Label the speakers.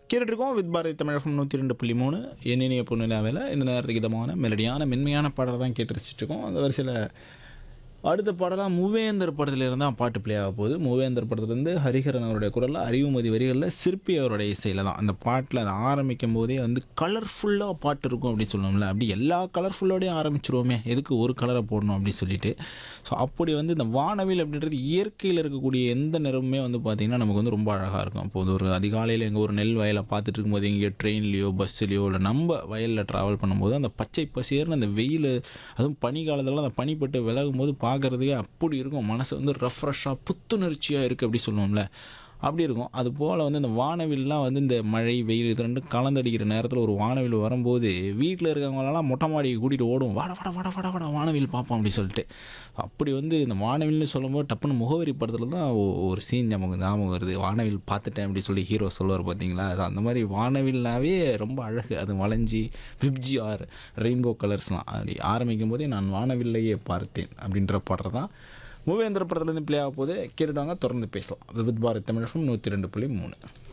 Speaker 1: கேட்டுட்ருக்கோம் with Bharathi தமிழகம் நூற்றி ரெண்டு புள்ளி மூணு என்னென்ன பொண்ணுலாவில் இந்த நேரத்துக்கு இதமான மெலடியான மென்மையான பாடலை தான் கேட்டு ரசிச்சிட்ருக்கோம் அந்த வரிசையில் அடுத்த பாடலாம் மூவேந்தர் படத்துல இருந்து தான் பாட்டு ப்ளே ஆக போகுது மூவேந்தர் படத்துலேருந்து ஹரிஹரன் அவருடைய குரலில் அறிவுமதி வரிகளில் சிற்பி அவருடைய இசையில் தான் அந்த பாட்டில் அதை ஆரம்பிக்கும் போதே வந்து கலர்ஃபுல்லாக பாட்டு இருக்கும் அப்படின்னு சொல்லுவோம்ல அப்படி எல்லா கலர்ஃபுல்லோடையும் ஆரம்பிச்சிருவோமே எதுக்கு ஒரு கலரை போடணும் அப்படின்னு சொல்லிட்டு ஸோ அப்படி வந்து இந்த வானவில் அப்படின்றது இயற்கையில் இருக்கக்கூடிய எந்த நிறமுமே வந்து பார்த்திங்கன்னா நமக்கு வந்து ரொம்ப அழகாக இருக்கும் இப்போ வந்து ஒரு அதிகாலையில் எங்கள் ஒரு நெல் வயலை பார்த்துட்டு இருக்கும்போது எங்கேயோ ட்ரெயின்லேயோ பஸ்ஸுலையோ இல்லை நம்ம வயலில் ட்ராவல் பண்ணும்போது அந்த பச்சை பசியர்னு அந்த வெயில் அதுவும் பனி காலத்துலலாம் அந்த பனிப்பட்டு விலகும் போது பார்க்குறதுக்கே அப்படி இருக்கும் மனசு வந்து ரெஃப்ரெஷ்ஷாக புத்துணர்ச்சியாக இருக்குது அப்படி சொல்லுவோம்ல அப்படி இருக்கும் அது போல் வந்து இந்த வானவில்லாம் வந்து இந்த மழை வெயில் இது ரெண்டும் கலந்தடிக்கிற நேரத்தில் ஒரு வானவில் வரும்போது வீட்டில் இருக்கவங்களெல்லாம் மொட்டை மாடியை கூட்டிகிட்டு ஓடும் வாட வாட வாட வாட வாட வானவில் பார்ப்போம் அப்படி சொல்லிட்டு அப்படி வந்து இந்த வானவில்னு சொல்லும்போது டப்புன்னு முகவரி படத்தில் தான் ஒ- ஒரு சீன் நமக்கு ஞாபகம் வருது வானவில் பார்த்துட்டேன் அப்படி சொல்லி ஹீரோ சொல்லுவார் பார்த்தீங்களா அது அந்த மாதிரி வானவில்னாவே ரொம்ப அழகு அது வளைஞ்சி விப்ஜி ஆர் ரெயின்போ கலர்ஸ்லாம் அப்படி ஆரம்பிக்கும் போதே நான் வானவில்லையே பார்த்தேன் அப்படின்ற பாடல் தான் மூவேந்திர படத்துலேருந்து ப்ளே ஆக போது கேட்டுட்டாங்க தொடர்ந்து பேசலாம் வித் பாரத் தமிழகம் நூற்றி ரெண்டு புள்ளி மூணு